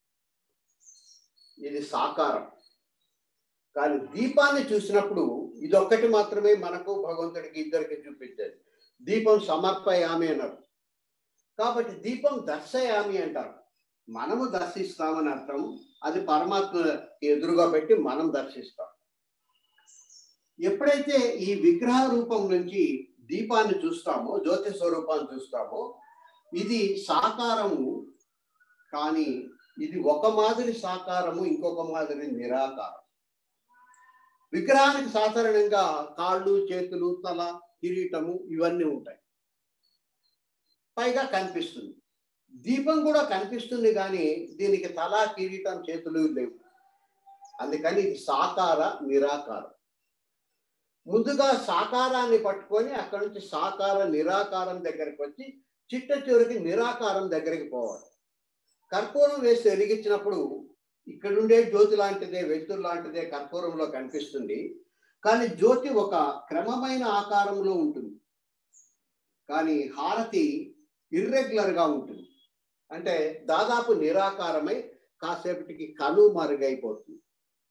ఇది సాకారం కానీ దీపాన్ని చూసినప్పుడు ఇదొక్కటి మాత్రమే మనకు భగవంతుడికి ఇద్దరికి చూపించేది దీపం సమర్పయామి అన్నారు కాబట్టి దీపం దర్శయామి అంటారు మనము దర్శిస్తామని అర్థం అది పరమాత్మ ఎదురుగా పెట్టి మనం దర్శిస్తాం ఎప్పుడైతే ఈ విగ్రహ రూపం నుంచి దీపాన్ని చూస్తామో జ్యోతి స్వరూపాన్ని చూస్తామో ఇది సాకారము కానీ ఇది ఒక మాదిరి సాకారము ఇంకొక మాదిరి నిరాకారం విగ్రహానికి సాధారణంగా కాళ్ళు చేతులు తల కిరీటము ఇవన్నీ ఉంటాయి పైగా కనిపిస్తుంది దీపం కూడా కనిపిస్తుంది కానీ దీనికి తల కిరీటం చేతులు లేవు అందుకని ఇది సాకార నిరాకారం ముందుగా సాకారాన్ని పట్టుకొని అక్కడి నుంచి సాకార నిరాకారం దగ్గరికి వచ్చి చిట్ట చివరికి నిరాకారం దగ్గరికి పోవాలి కర్పూరం వేసి వెలిగించినప్పుడు ఇక్కడుండే జ్యోతి లాంటిదే వెలుతురు లాంటిదే కర్పూరంలో కనిపిస్తుంది కానీ జ్యోతి ఒక క్రమమైన ఆకారంలో ఉంటుంది కానీ హారతి ఇర్రెగ్యులర్ గా ఉంటుంది అంటే దాదాపు నిరాకారమై కాసేపటికి కను మరుగైపోతుంది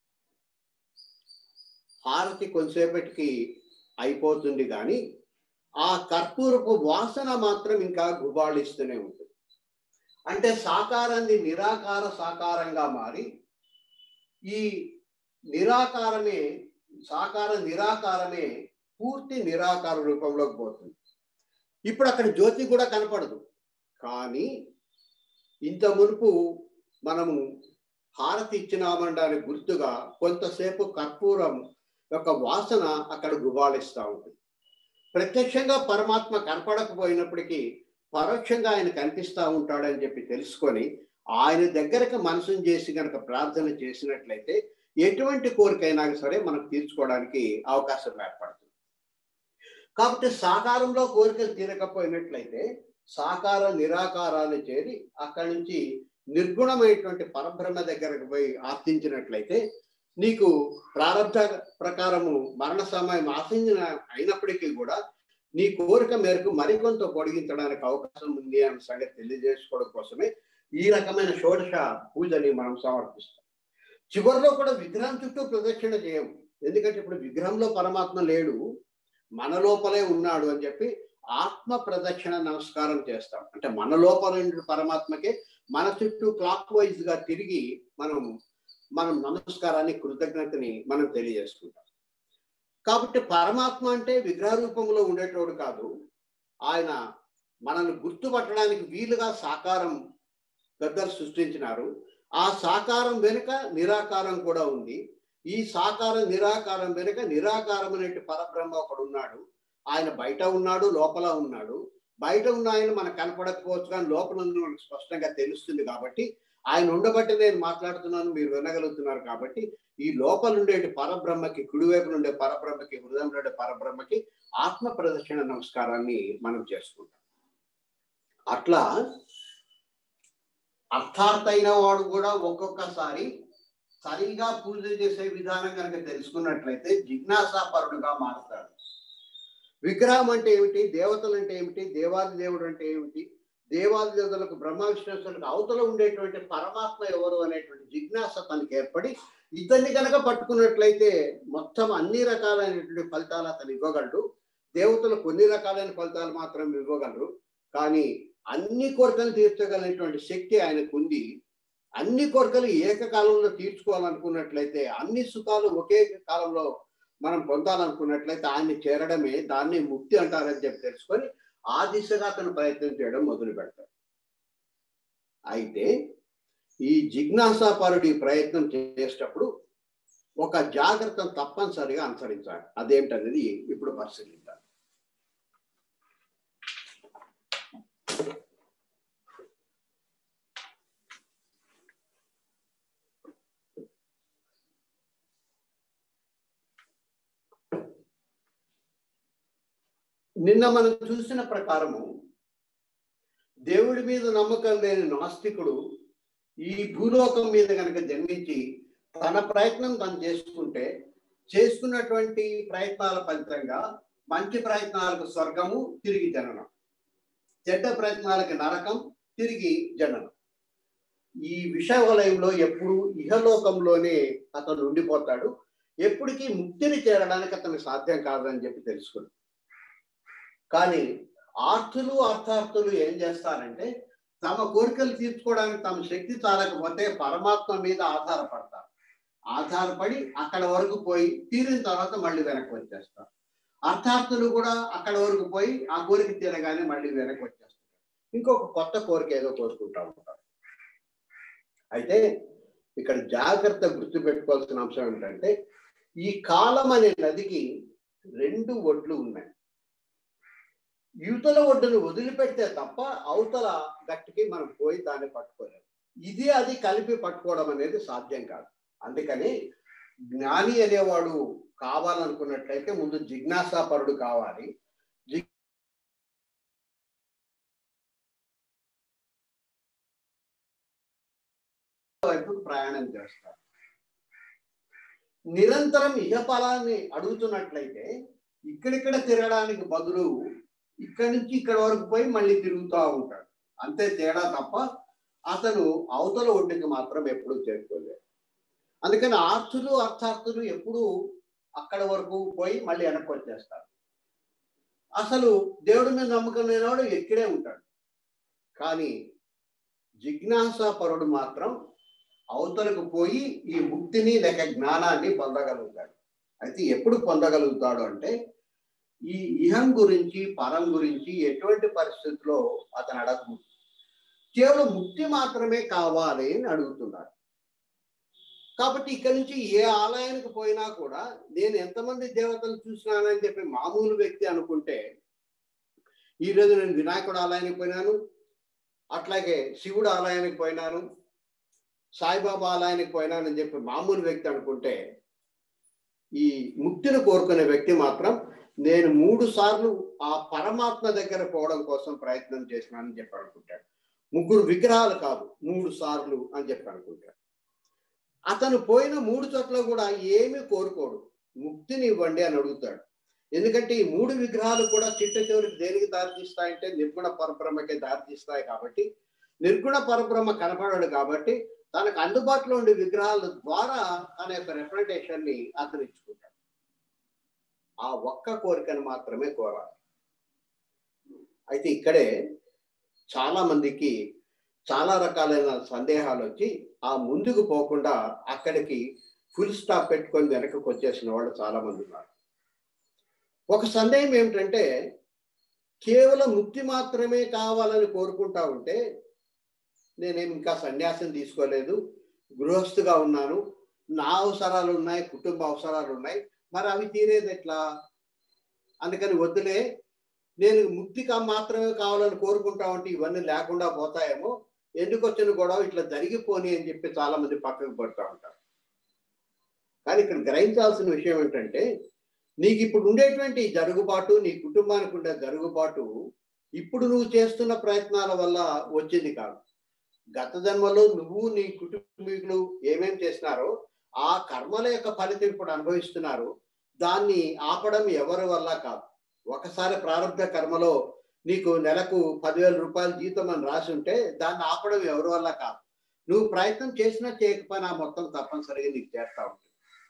హారతి కొంతసేపటికి అయిపోతుంది కానీ ఆ కర్పూరపు వాసన మాత్రం ఇంకా గుబాళిస్తూనే ఉంటుంది అంటే సాకారాన్ని నిరాకార సాకారంగా మారి ఈ నిరాకారమే సాకార నిరాకారమే పూర్తి నిరాకార రూపంలోకి పోతుంది ఇప్పుడు అక్కడ జ్యోతి కూడా కనపడదు కానీ ఇంత మునుపు మనము హారతి ఇచ్చినామనడానికి గుర్తుగా కొంతసేపు కర్పూరం యొక్క వాసన అక్కడ గుబాళిస్తూ ఉంటుంది ప్రత్యక్షంగా పరమాత్మ కనపడకపోయినప్పటికీ పరోక్షంగా ఆయన కనిపిస్తూ ఉంటాడని చెప్పి తెలుసుకొని ఆయన దగ్గరకు మనసును చేసి కనుక ప్రార్థన చేసినట్లయితే ఎటువంటి కోరికైనా సరే మనకు తీర్చుకోవడానికి అవకాశం ఏర్పడుతుంది కాబట్టి సాకారంలో కోరికలు తీరకపోయినట్లయితే సాకార నిరాకారాలు చేరి అక్కడి నుంచి నిర్గుణమైనటువంటి పరబ్రహ్మ దగ్గరకు పోయి ఆర్థించినట్లయితే నీకు ప్రారంభ ప్రకారము మరణ సమయం ఆశించిన అయినప్పటికీ కూడా నీ కోరిక మేరకు మరికొంత పొడిగించడానికి అవకాశం ఉంది అనే సంగతి తెలియజేసుకోవడం కోసమే ఈ రకమైన షోడశ పూజని మనం సమర్పిస్తాం చివరిలో కూడా విగ్రహం చుట్టూ ప్రదక్షిణ చేయము ఎందుకంటే ఇప్పుడు విగ్రహంలో పరమాత్మ లేడు మన లోపలే ఉన్నాడు అని చెప్పి ఆత్మ ప్రదక్షిణ నమస్కారం చేస్తాం అంటే మన లోపల ఉండే పరమాత్మకే మన చుట్టూ క్లాక్ వైజ్ గా తిరిగి మనం మనం నమస్కారాన్ని కృతజ్ఞతని మనం తెలియజేసుకుంటాం కాబట్టి పరమాత్మ అంటే విగ్రహ రూపంలో ఉండేటోడు కాదు ఆయన మనల్ని గుర్తుపట్టడానికి వీలుగా సాకారం పెద్దలు సృష్టించినారు ఆ సాకారం వెనుక నిరాకారం కూడా ఉంది ఈ సాకారం నిరాకారం వెనుక నిరాకారం అనే పరబ్రహ్మ ఒకడు ఉన్నాడు ఆయన బయట ఉన్నాడు లోపల ఉన్నాడు బయట ఉన్న ఆయన మనకు కనపడకపోవచ్చు కానీ లోపల ఉన్న మనకు స్పష్టంగా తెలుస్తుంది కాబట్టి ఆయన ఉండబట్టి నేను మాట్లాడుతున్నాను మీరు వినగలుగుతున్నారు కాబట్టి ఈ లోపల ఉండేటి పరబ్రహ్మకి కుడివైపు నుండే పరబ్రహ్మకి హృదయం నుండే పరబ్రహ్మకి ఆత్మ ప్రదక్షిణ నమస్కారాన్ని మనం చేసుకుంటాం అట్లా అర్థార్థైన వాడు కూడా ఒక్కొక్కసారి సరిగా పూజ చేసే విధానం కనుక తెలుసుకున్నట్లయితే జిజ్ఞాసాపరుడుగా మారుతాడు విగ్రహం అంటే ఏమిటి దేవతలు అంటే ఏమిటి దేవాది దేవుడు అంటే ఏమిటి దేవాది దేవతలకు బ్రహ్మ విశ్వేశ్వరులకు అవతల ఉండేటువంటి పరమాత్మ ఎవరు అనేటువంటి జిజ్ఞాస తనకి ఏర్పడి ఇతన్ని కనుక పట్టుకున్నట్లయితే మొత్తం అన్ని రకాలైనటువంటి ఫలితాలు అతను ఇవ్వగలడు దేవతలు కొన్ని రకాలైన ఫలితాలు మాత్రం ఇవ్వగలరు కానీ అన్ని కోరికలు తీర్చగలిగినటువంటి శక్తి ఆయనకు ఉంది అన్ని కోరికలు ఏకకాలంలో తీర్చుకోవాలనుకున్నట్లయితే అన్ని సుఖాలు ఒకే కాలంలో మనం పొందాలనుకున్నట్లయితే ఆయన్ని చేరడమే దాన్ని ముక్తి అంటారని చెప్పి తెలుసుకొని ఆ దిశగా అతను ప్రయత్నం చేయడం మొదలు పెడతాడు అయితే ఈ జిజ్ఞాసాపరుడి ప్రయత్నం చేసేటప్పుడు ఒక జాగ్రత్తను తప్పనిసరిగా అనుసరించాలి అదేంటనేది ఇప్పుడు పరిశీలిద్దాం నిన్న మనం చూసిన ప్రకారము దేవుడి మీద నమ్మకం లేని నాస్తికుడు ఈ భూలోకం మీద కనుక జన్మించి తన ప్రయత్నం తను చేసుకుంటే చేసుకున్నటువంటి ప్రయత్నాల ఫలితంగా మంచి ప్రయత్నాలకు స్వర్గము తిరిగి జననం చెడ్డ ప్రయత్నాలకి నరకం తిరిగి జననం ఈ విషయ వలయంలో ఎప్పుడు ఇహలోకంలోనే అతను ఉండిపోతాడు ఎప్పటికీ ముక్తిని చేరడానికి అతనికి సాధ్యం కాదని చెప్పి తెలుసుకున్నాడు కానీ ఆర్తులు అర్థార్థులు ఏం చేస్తారంటే తమ కోరికలు తీర్చుకోవడానికి తమ శక్తి చాలకపోతే పరమాత్మ మీద ఆధారపడతారు ఆధారపడి అక్కడ వరకు పోయి తీరిన తర్వాత మళ్ళీ వెనక్కి వచ్చేస్తారు అర్థార్థులు కూడా అక్కడ వరకు పోయి ఆ కోరిక తీరగానే మళ్ళీ వెనక్కి వచ్చేస్తారు ఇంకొక కొత్త కోరిక ఏదో కోరుకుంటా ఉంటారు అయితే ఇక్కడ జాగ్రత్త గుర్తు పెట్టుకోవాల్సిన అంశం ఏంటంటే ఈ కాలం అనే నదికి రెండు ఒడ్లు ఉన్నాయి యువతల ఒడ్డును వదిలిపెడితే తప్ప అవతల గట్టికి మనం పోయి దాన్ని పట్టుకోలేము ఇది అది కలిపి పట్టుకోవడం అనేది సాధ్యం కాదు అందుకని జ్ఞాని అనేవాడు కావాలనుకున్నట్లయితే ముందు జిజ్ఞాసాపరుడు కావాలి వైపు ప్రయాణం చేస్తారు నిరంతరం ఇహఫలాన్ని అడుగుతున్నట్లయితే ఇక్కడిక్కడ తిరగడానికి బదులు ఇక్కడి నుంచి ఇక్కడ వరకు పోయి మళ్ళీ తిరుగుతూ ఉంటాడు అంతే తేడా తప్ప అతను అవతల ఒడ్డుకి మాత్రం ఎప్పుడూ చేరుకోలేదు అందుకని ఆర్థులు అర్థార్థులు ఎప్పుడూ అక్కడ వరకు పోయి మళ్ళీ వెనక్కి వచ్చేస్తారు అసలు దేవుడి మీద నమ్మకం లేనివాడు ఇక్కడే ఉంటాడు కానీ జిజ్ఞాసాపరుడు మాత్రం అవతలకు పోయి ఈ ముక్తిని లేక జ్ఞానాన్ని పొందగలుగుతాడు అయితే ఎప్పుడు పొందగలుగుతాడు అంటే ఈ ఇహం గురించి పరం గురించి ఎటువంటి పరిస్థితిలో అతను అడగము కేవలం ముక్తి మాత్రమే కావాలి అని అడుగుతున్నాడు కాబట్టి ఇక్కడి నుంచి ఏ ఆలయానికి పోయినా కూడా నేను ఎంతమంది దేవతలు చూసినానని చెప్పి మామూలు వ్యక్తి అనుకుంటే ఈరోజు నేను వినాయకుడు ఆలయానికి పోయినాను అట్లాగే శివుడు ఆలయానికి పోయినాను సాయిబాబా ఆలయానికి పోయినానని చెప్పి మామూలు వ్యక్తి అనుకుంటే ఈ ముక్తిని కోరుకునే వ్యక్తి మాత్రం నేను మూడు సార్లు ఆ పరమాత్మ దగ్గర పోవడం కోసం ప్రయత్నం చేసినానని చెప్పి అనుకుంటాడు ముగ్గురు విగ్రహాలు కాదు మూడు సార్లు అని చెప్పి అనుకుంటాడు అతను పోయిన మూడు చోట్ల కూడా ఏమీ కోరుకోడు ముక్తిని ఇవ్వండి అని అడుగుతాడు ఎందుకంటే ఈ మూడు విగ్రహాలు కూడా చిట్ట చివరికి దేనికి దారితీస్తాయంటే నిర్గుణ పరబ్రహ్మకే దారితీస్తాయి కాబట్టి నిర్గుణ పరబ్రహ్మ కనపడాడు కాబట్టి తనకు అందుబాటులో ఉండే విగ్రహాల ద్వారా తన యొక్క రిప్రజెంటేషన్ ని అతను ఇచ్చుకుంటాడు ఆ ఒక్క కోరికను మాత్రమే కోరాలి అయితే ఇక్కడే చాలా మందికి చాలా రకాలైన సందేహాలు వచ్చి ఆ ముందుకు పోకుండా అక్కడికి ఫుల్ స్టాప్ పెట్టుకొని వెనకకు వచ్చేసిన వాళ్ళు చాలా మంది ఉన్నారు ఒక సందేహం ఏమిటంటే కేవలం ముక్తి మాత్రమే కావాలని కోరుకుంటా ఉంటే నేనేం ఇంకా సన్యాసం తీసుకోలేదు గృహస్థుగా ఉన్నాను నా అవసరాలు ఉన్నాయి కుటుంబ అవసరాలు ఉన్నాయి మరి అవి తీరేది ఎట్లా అందుకని వద్దులే నేను ముక్తిగా మాత్రమే కావాలని కోరుకుంటా ఉంటే ఇవన్నీ లేకుండా పోతాయేమో ఎందుకు వచ్చిన గొడవ ఇట్లా జరిగిపోని అని చెప్పి చాలా మంది పక్కకు పడుతూ ఉంటారు కానీ ఇక్కడ గ్రహించాల్సిన విషయం ఏంటంటే నీకు ఇప్పుడు ఉండేటువంటి జరుగుబాటు నీ కుటుంబానికి ఉండే జరుగుబాటు ఇప్పుడు నువ్వు చేస్తున్న ప్రయత్నాల వల్ల వచ్చింది కాదు గత జన్మలో నువ్వు నీ కుటుంబీకులు ఏమేం చేసినారో ఆ కర్మల యొక్క ఫలితం ఇప్పుడు అనుభవిస్తున్నారు దాన్ని ఆపడం ఎవరి వల్ల కాదు ఒకసారి ప్రారంభ కర్మలో నీకు నెలకు పదివేల రూపాయల జీతం అని రాసి ఉంటే దాన్ని ఆపడం ఎవరి వల్ల కాదు నువ్వు ప్రయత్నం చేసినా చేయకపోయినా మొత్తం తప్పనిసరిగా నీకు చేస్తా ఉంటుంది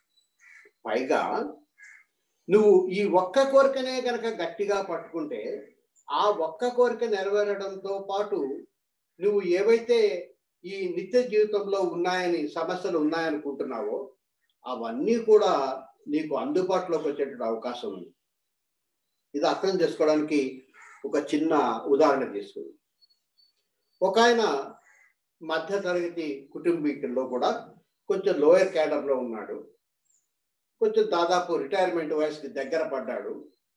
పైగా నువ్వు ఈ ఒక్క కోరికనే కనుక గట్టిగా పట్టుకుంటే ఆ ఒక్క కోరిక నెరవేరడంతో పాటు నువ్వు ఏవైతే ఈ నిత్య జీవితంలో ఉన్నాయని సమస్యలు ఉన్నాయనుకుంటున్నావో అవన్నీ కూడా నీకు అందుబాటులోకి వచ్చేటువంటి అవకాశం ఉంది ఇది అర్థం చేసుకోవడానికి ఒక చిన్న ఉదాహరణ తీసుకుంది ఒక ఆయన మధ్య తరగతి కుటుంబీకుల్లో కూడా కొంచెం లోయర్ క్యాడర్లో ఉన్నాడు కొంచెం దాదాపు రిటైర్మెంట్ వయసుకి దగ్గర పడ్డాడు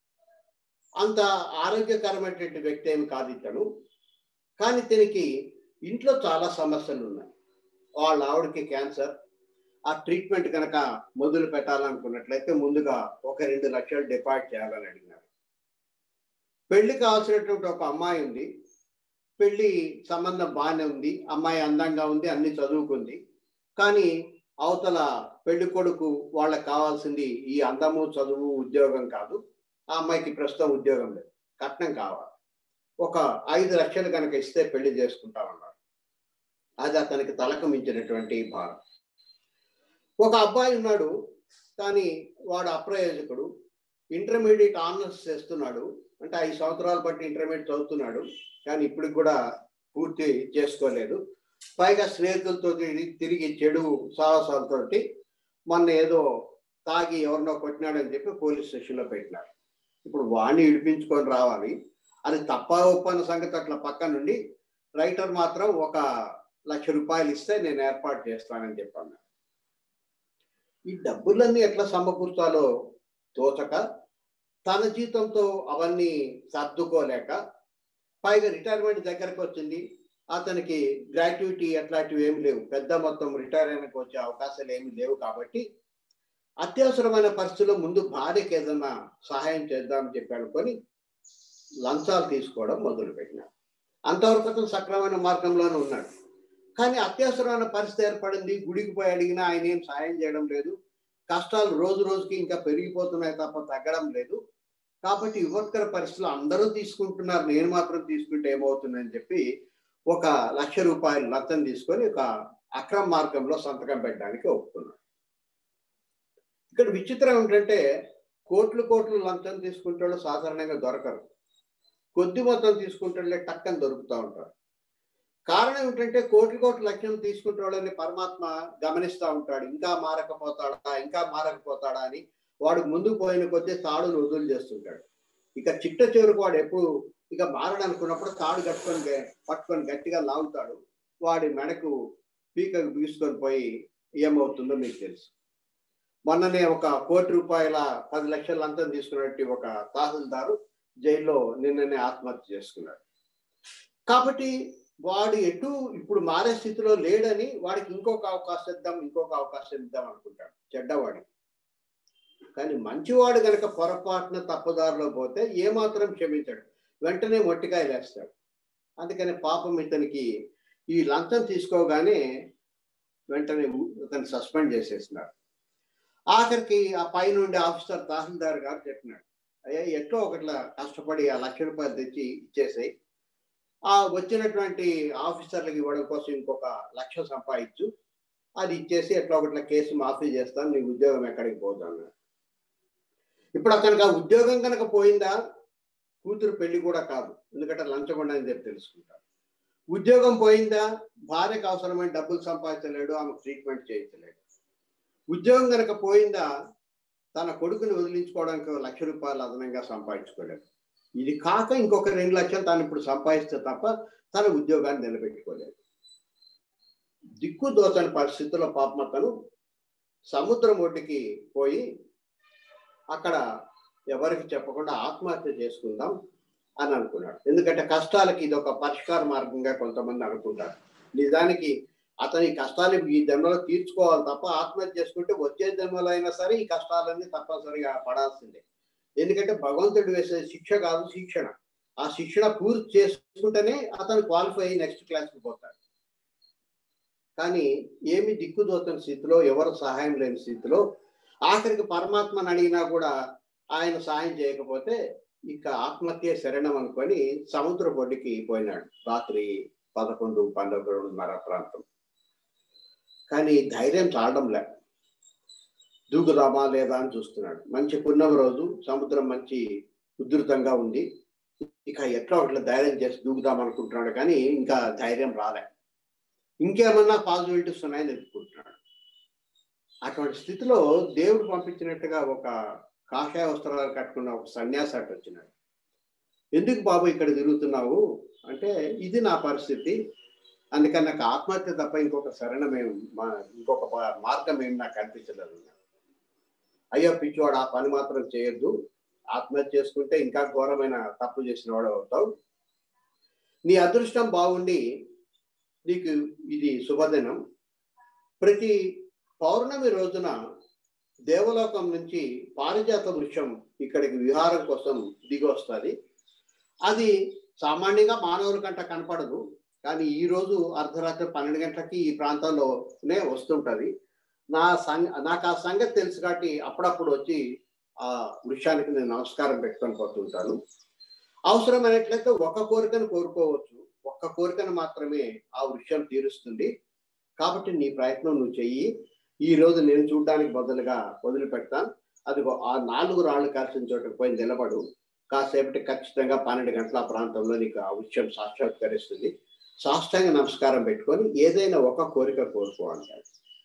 అంత ఆరోగ్యకరమైనటువంటి వ్యక్తి ఏమి కాదు ఇతను కానీ దీనికి ఇంట్లో చాలా సమస్యలు ఉన్నాయి వాళ్ళ ఆవిడకి క్యాన్సర్ ఆ ట్రీట్మెంట్ కనుక మొదలు పెట్టాలనుకున్నట్లయితే ముందుగా ఒక రెండు లక్షలు డిపాజిట్ చేయాలని అడిగినారు పెళ్లి కావాల్సినటువంటి ఒక అమ్మాయి ఉంది పెళ్లి సంబంధం బాగానే ఉంది అమ్మాయి అందంగా ఉంది అన్ని చదువుకుంది కానీ అవతల పెళ్లి కొడుకు వాళ్ళకి కావాల్సింది ఈ అందము చదువు ఉద్యోగం కాదు ఆ అమ్మాయికి ప్రస్తుతం ఉద్యోగం లేదు కట్నం కావాలి ఒక ఐదు లక్షలు కనుక ఇస్తే పెళ్లి చేసుకుంటామన్నారు అది అతనికి తలకు మించినటువంటి భారం ఒక అబ్బాయి ఉన్నాడు కానీ వాడు అప్రయోజకుడు ఇంటర్మీడియట్ ఆనర్స్ చేస్తున్నాడు అంటే ఐదు సంవత్సరాలు బట్టి ఇంటర్మీడియట్ చదువుతున్నాడు కానీ ఇప్పటికి కూడా పూర్తి చేసుకోలేదు పైగా స్నేహితులతో తిరిగి చెడు సాహసాలతోటి మొన్న ఏదో తాగి ఎవరినో కొట్టినాడని చెప్పి పోలీస్ స్టేషన్లో పెట్టినారు ఇప్పుడు వాణ్ణి ఇడిపించుకొని రావాలి అది తప్ప ఒప్పన్న సంగతి అట్లా పక్క నుండి రైటర్ మాత్రం ఒక లక్ష రూపాయలు ఇస్తే నేను ఏర్పాటు చేస్తానని చెప్పాను ఈ డబ్బులన్నీ ఎట్లా సమకూర్చాలో తోచక తన జీతంతో అవన్నీ సర్దుకోలేక పైగా రిటైర్మెంట్ దగ్గరకు వచ్చింది అతనికి గ్రాట్యుటీ అట్లాంటివి ఏమి లేవు పెద్ద మొత్తం రిటైర్ అయినకు వచ్చే అవకాశాలు ఏమి లేవు కాబట్టి అత్యవసరమైన పరిస్థితుల్లో ముందు భార్యకి ఏదన్నా సహాయం చేద్దామని చెప్పి అనుకొని లంచాలు తీసుకోవడం మొదలుపెట్టినాడు అంతవరకు అతను సక్రమైన మార్గంలోనే ఉన్నాడు కానీ అత్యవసరమైన పరిస్థితి ఏర్పడింది గుడికి పోయి అడిగినా ఆయన ఏం సాయం చేయడం లేదు కష్టాలు రోజు రోజుకి ఇంకా పెరిగిపోతున్నాయి తప్ప తగ్గడం లేదు కాబట్టి విపత్కర పరిస్థితులు అందరూ తీసుకుంటున్నారు నేను మాత్రం తీసుకుంటే ఏమవుతుందని చెప్పి ఒక లక్ష రూపాయలు లంచం తీసుకొని ఒక అక్రమ మార్గంలో సంతకం పెట్టడానికి ఒప్పుకున్నాడు ఇక్కడ విచిత్రం ఏంటంటే కోట్లు కోట్లు లంచం తీసుకుంటే సాధారణంగా దొరకరు కొద్ది మొత్తం తీసుకుంటే టక్కని దొరుకుతూ ఉంటారు కారణం ఏంటంటే కోటి కోట్ల లక్ష్యం తీసుకుంటే వాళ్ళని పరమాత్మ గమనిస్తూ ఉంటాడు ఇంకా మారకపోతాడా ఇంకా మారకపోతాడా అని వాడు ముందుకు పోయిన కొద్దీ తాడును వదులు చేస్తుంటాడు ఇక చిట్ట చివరికి వాడు ఎప్పుడు ఇక మారడనుకున్నప్పుడు తాడు కట్టుకొని పట్టుకొని గట్టిగా లాగుతాడు వాడి మెడకు పీకకు బీసుకొని పోయి ఏమవుతుందో మీకు తెలుసు మొన్ననే ఒక కోటి రూపాయల పది లక్షల లంచం తీసుకున్నట్టు ఒక తహసీల్దారు జైల్లో నిన్ననే ఆత్మహత్య చేసుకున్నాడు కాబట్టి వాడు ఎటు ఇప్పుడు మారే స్థితిలో లేడని వాడికి ఇంకొక అవకాశం ఇద్దాం ఇంకొక అవకాశం ఇద్దాం అనుకుంటాడు చెడ్డవాడికి కానీ మంచివాడు గనక పొరపాటున తప్పుదారిలో పోతే ఏమాత్రం క్షమించాడు వెంటనే మొట్టికాయ వేస్తాడు అందుకని పాపం ఇతనికి ఈ లంచం తీసుకోగానే వెంటనే ఇతను సస్పెండ్ చేసేసినారు ఆఖరికి ఆ పైనుండి ఆఫీసర్ తహసీల్దార్ గారు చెప్పినాడు అయ్యా ఎట్లో ఒకట్లా కష్టపడి ఆ లక్ష రూపాయలు తెచ్చి ఇచ్చేసాయి ఆ వచ్చినటువంటి ఆఫీసర్లకు ఇవ్వడం కోసం ఇంకొక లక్ష సంపాదించు అది ఇచ్చేసి ఎట్లా ఒకట్లా కేసు మాఫీ చేస్తాను నీ ఉద్యోగం ఎక్కడికి పోతాను ఇప్పుడు అతనికి ఆ ఉద్యోగం కనుక పోయిందా కూతురు పెళ్లి కూడా కాదు ఎందుకంటే లంచగొండ అని చెప్పి తెలుసుకుంటారు ఉద్యోగం పోయిందా భార్యకు అవసరమైన డబ్బులు సంపాదించలేడు ఆమెకు ట్రీట్మెంట్ చేయించలేడు ఉద్యోగం కనుక పోయిందా తన కొడుకుని వదిలించుకోవడానికి లక్ష రూపాయలు అదనంగా సంపాదించుకోలేడు ఇది కాక ఇంకొక రెండు లక్షలు తాను ఇప్పుడు సంపాదిస్తే తప్ప తన ఉద్యోగాన్ని నిలబెట్టుకోలేదు దిక్కు దోచని పరిస్థితుల్లో పాపం అతను సముద్రం ఒడ్డుకి పోయి అక్కడ ఎవరికి చెప్పకుండా ఆత్మహత్య చేసుకుందాం అని అనుకున్నాడు ఎందుకంటే కష్టాలకి ఇది ఒక పరిష్కార మార్గంగా కొంతమంది అనుకుంటారు నిజానికి అతని కష్టాలు ఈ జన్మలో తీర్చుకోవాలి తప్ప ఆత్మహత్య చేసుకుంటే వచ్చే జన్మలో అయినా సరే ఈ కష్టాలన్నీ తప్పనిసరిగా పడాల్సిందే ఎందుకంటే భగవంతుడు వేసే శిక్ష కాదు శిక్షణ ఆ శిక్షణ పూర్తి చేసుకుంటేనే అతను క్వాలిఫై అయ్యి నెక్స్ట్ క్లాస్కి పోతాడు కానీ ఏమి దిక్కుదోతని స్థితిలో ఎవరు సహాయం లేని స్థితిలో ఆఖరికి పరమాత్మని అడిగినా కూడా ఆయన సాయం చేయకపోతే ఇక ఆత్మహత్య శరణం అనుకొని సముద్ర పొడికి పోయినాడు రాత్రి పదకొండు పన్నెండున్నర ప్రాంతం కానీ ధైర్యం చాలడం లే దూకుదామా లేదా అని చూస్తున్నాడు మంచి పున్నమ రోజు సముద్రం మంచి ఉధృతంగా ఉంది ఇక ఎట్లా ఒకట్లా ధైర్యం చేసి దూకుదాం అనుకుంటున్నాడు కానీ ఇంకా ధైర్యం రాలే ఇంకేమన్నా పాజిబిలిటీస్ ఉన్నాయని తెలుసుకుంటున్నాడు అటువంటి స్థితిలో దేవుడు పంపించినట్టుగా ఒక కాషాయ వస్త్రాలు కట్టుకున్న ఒక సన్యాసి అటు వచ్చినాడు ఎందుకు బాబు ఇక్కడ తిరుగుతున్నావు అంటే ఇది నా పరిస్థితి అందుకని నాకు ఆత్మహత్య తప్ప ఇంకొక శరణమేం మా ఇంకొక మార్గం ఏం నాకు కనిపించలేదు అయ్యో పిచ్చివాడు ఆ పని మాత్రం చేయొద్దు ఆత్మహత్య చేసుకుంటే ఇంకా ఘోరమైన తప్పు చేసిన వాడు అవుతావు నీ అదృష్టం బాగుండి నీకు ఇది శుభదినం ప్రతి పౌర్ణమి రోజున దేవలోకం నుంచి పారిజాత వృక్షం ఇక్కడికి విహారం కోసం దిగి వస్తుంది అది సామాన్యంగా మానవుల కంట కనపడదు కానీ ఈ రోజు అర్ధరాత్రి పన్నెండు గంటలకి ఈ ప్రాంతంలోనే వస్తుంటది నా సంగ నాకు ఆ సంగతి తెలుసు కాబట్టి అప్పుడప్పుడు వచ్చి ఆ వృక్షానికి నేను నమస్కారం పెట్టుకొని పోతుంటాను అవసరమైనట్లయితే ఒక కోరికను కోరుకోవచ్చు ఒక్క కోరికను మాత్రమే ఆ వృక్షం తీరుస్తుంది కాబట్టి నీ ప్రయత్నం నువ్వు చెయ్యి ఈ రోజు నేను చూడడానికి బదులుగా వదిలిపెడతాను అదిగో ఆ నాలుగు రాళ్ళు కాల్చిన చోటకు పోయి నిలబడు కాసేపటి ఖచ్చితంగా పన్నెండు గంటల ప్రాంతంలో నీకు ఆ విషయం సాక్షాత్కరిస్తుంది సాష్టాంగ నమస్కారం పెట్టుకొని ఏదైనా ఒక కోరిక కోరుకో అంటాడు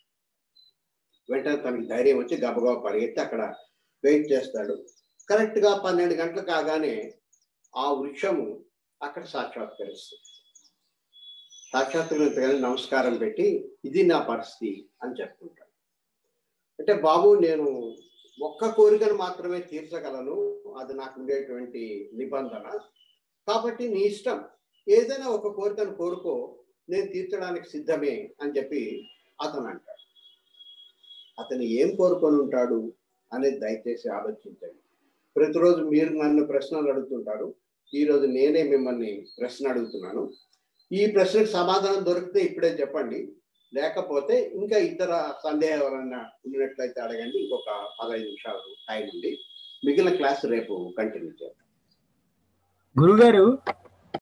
వెంటనే తనకి ధైర్యం వచ్చి గబగబా పరిగెత్తి అక్కడ వెయిట్ చేస్తాడు కరెక్ట్ గా పన్నెండు గంటలు కాగానే ఆ వృక్షము అక్కడ సాక్షాత్కరిస్తుంది సాక్షాత్కరించగానే నమస్కారం పెట్టి ఇది నా పరిస్థితి అని చెప్పుకుంటాడు అంటే బాబు నేను ఒక్క కోరికను మాత్రమే తీర్చగలను అది నాకు ఉండేటువంటి నిబంధన కాబట్టి నీ ఇష్టం ఏదైనా ఒక కోరికను కోరుకో నేను తీర్చడానికి సిద్ధమే అని చెప్పి అతను అంటాడు అతను ఏం కోరుకొని ఉంటాడు అనేది దయచేసి ఆలోచించండి ప్రతిరోజు మీరు నన్ను ప్రశ్నలు అడుగుతుంటారు ఈరోజు నేనే మిమ్మల్ని ప్రశ్న అడుగుతున్నాను ఈ ప్రశ్నకు సమాధానం దొరికితే ఇప్పుడే చెప్పండి లేకపోతే ఇంకా ఇతర సందేహం ఎవరన్నా ఉన్నట్లయితే అడగండి ఇంకొక పదహైదు నిమిషాలు టైం ఉంది మిగిలిన క్లాస్ రేపు కంటిన్యూ చేద్దాం గురుగారు